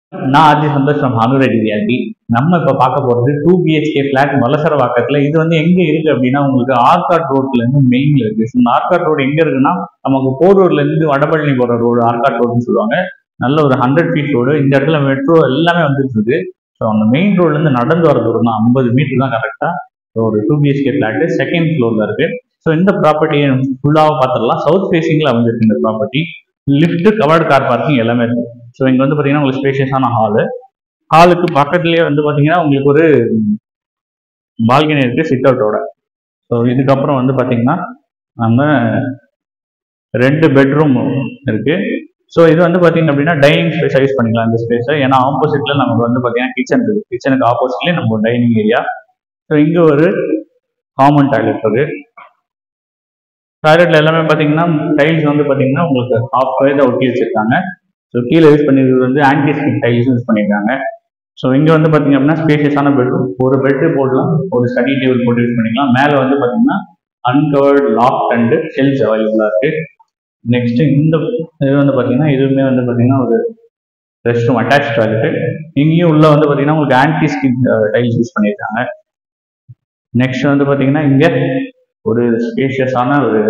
நான் ஆர்ஜி சந்தோஷ் நம்ம அனுரெடி ரியாலிட்டி நம்ம இப்போ பார்க்க போகிறது டூ பிஹெச்கே ஃபிளாட் வலசரவாக்கத்தில் இது வந்து எங்கே இருக்கு அப்படின்னா உங்களுக்கு ஆர்காட் ரோட்ல இருந்து மெயின்ல இருக்கு So, இந்த ஆர்காட் ரோடு எங்க இருக்குன்னா நமக்கு போரூர்ல இருந்து வடபழனி போற ரோடு ஆர்காட் ரோடுன்னு சொல்லுவாங்க நல்ல ஒரு ஹண்ட்ரட் ஃபீட் ரோடு இந்த இடத்துல மெட்ரோ எல்லாமே வந்துட்டு இருக்கு ஸோ அந்த மெயின் ரோட்ல இருந்து நடந்து வர தூரம் தான் ஐம்பது மீட்டர் தான் கரெக்டா ஒரு டூ பிஹெச்கே ஃபிளாட் செகண்ட் ஃப்ளோர்ல இருக்கு ஸோ இந்த ப்ராப்பர்ட்டியை ஃபுல்லாக பார்த்துடலாம் சவுத் ஃபேசிங்ல அமைஞ்சிருக்கு இந்த property lift covered car parking எல்லாமே இருக்கு ஸோ இங்க வந்து பாத்தீங்கன்னா உங்களுக்கு ஸ்பேஷியஸான ஹாலு ஹாலுக்கு பக்கத்துலயே வந்து பாத்தீங்கன்னா உங்களுக்கு ஒரு பால்கனி இருக்கு சிட் அவுட்டோட ஸோ இதுக்கப்புறம் வந்து பாத்தீங்கன்னா நம்ம ரெண்டு பெட்ரூம் இருக்கு ஸோ இது வந்து பாத்தீங்க அப்படின்னா டைனிங் ஸ்பேஸ் யூஸ் பண்ணிக்கலாம் இந்த ஸ்பேஸை ஏன்னா ஆப்போசிட்ல நமக்கு வந்து பாத்தீங்கன்னா கிச்சன் இருக்கு கிச்சனுக்கு ஆப்போசிட்லேயே நம்ம டைனிங் ஏரியா ஸோ இங்க ஒரு காமன் டாய்லெட் இருக்கு டாய்லெட்ல எல்லாமே பாத்தீங்கன்னா டைல்ஸ் வந்து பாத்தீங்கன்னா உங்களுக்கு ஹாஃப் தான் ஒட்டி வச்சிருக்காங்க ஸோ கீழே யூஸ் பண்ணிருக்கிறது வந்து ஆன்டி ஸ்கின் டைல்ஸ் யூஸ் பண்ணியிருக்காங்க ஸோ இங்க வந்து பாத்தீங்க அப்படின்னா ஸ்பேஷியஸான பெட்ரூம் ஒரு பெட் போடலாம் ஒரு ஸ்டடி டேபிள் போட்டு யூஸ் பண்ணிக்கலாம் மேலே வந்து பாத்தீங்கன்னா அன்கவர்டு லாக் அண்ட் ஷெல்ஸ் அவைலபிளா இருக்கு நெக்ஸ்ட் இந்த இது வந்து பாத்தீங்கன்னா இதுவுமே வந்து பாத்தீங்கன்னா ஒரு ரெஸ்ட் ரூம் அட்டாச் டாய்லெட் இங்கேயும் உள்ள வந்து பாத்தீங்கன்னா உங்களுக்கு ஆன்டி ஸ்கின் டைல்ஸ் யூஸ் பண்ணியிருக்காங்க நெக்ஸ்ட் வந்து பாத்தீங்கன்னா இங்க ஒரு ஸ்பேஷியஸான ஒரு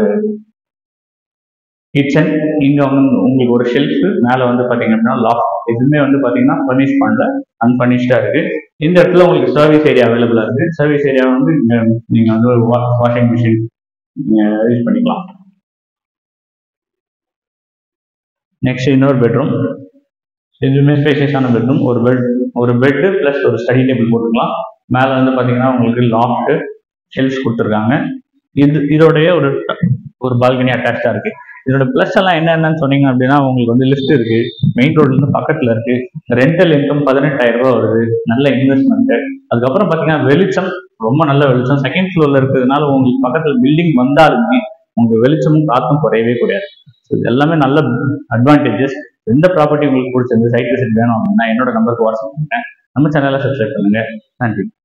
கிச்சன் இங்க வந்து உங்களுக்கு ஒரு ஷெல்ஃப் மேல வந்து பாத்தீங்க அப்படின்னா லாக் எதுவுமே வந்து பாத்தீங்கன்னா ஃபர்னிஷ் பண்ணல அன்ஃபர்னிஷ்டா இருக்கு இந்த இடத்துல உங்களுக்கு சர்வீஸ் ஏரியா அவைலபிளா இருக்கு சர்வீஸ் ஏரியா வந்து இங்க நீங்க வந்து ஒரு வாஷிங் மிஷின் யூஸ் பண்ணிக்கலாம் நெக்ஸ்ட் இன்னொரு பெட்ரூம் இதுவுமே ஸ்பேஷியஸான பெட்ரூம் ஒரு பெட் ஒரு பெட் பிளஸ் ஒரு ஸ்டடி டேபிள் போட்டுக்கலாம் மேல வந்து பாத்தீங்கன்னா உங்களுக்கு லாஃப்ட் ஷெல்ஃப்ஸ் கொடுத்துருக்காங்க இது இதோடைய ஒரு ஒரு பால்கனி அட்டாச்சா இருக்கு இதோட ப்ளஸ் எல்லாம் என்னென்னு சொன்னீங்க அப்படின்னா உங்களுக்கு வந்து லிஃப்ட் இருக்கு மெயின் ரோட்ல இருந்து பக்கத்துல இருக்கு ரெண்டல் இன்கம் பதினெட்டாயிரம் ரூபாய் வருது நல்ல இன்வெஸ்ட்மெண்ட் அதுக்கப்புறம் பாத்தீங்கன்னா வெளிச்சம் ரொம்ப நல்ல வெளிச்சம் செகண்ட் ஃப்ளோர்ல இருக்கிறதுனால உங்களுக்கு பக்கத்துல பில்டிங் வந்தாலுமே உங்களுக்கு வெளிச்சமும் காத்தும் குறையவே குறையாது So, இது எல்லாமே நல்ல அட்வான்டேஜஸ் எந்த ப்ராப்பர்ட்டி உங்களுக்கு பிடிச்சிருந்து சைட் விசிட் வேணும் அப்படின்னா என்னோட நம்பருக்கு வாட்ஸ்அப் பண்ணுங்க நம்ம சேனலை சப்ஸ்கிரைப் பண்ணுங்க நன்றி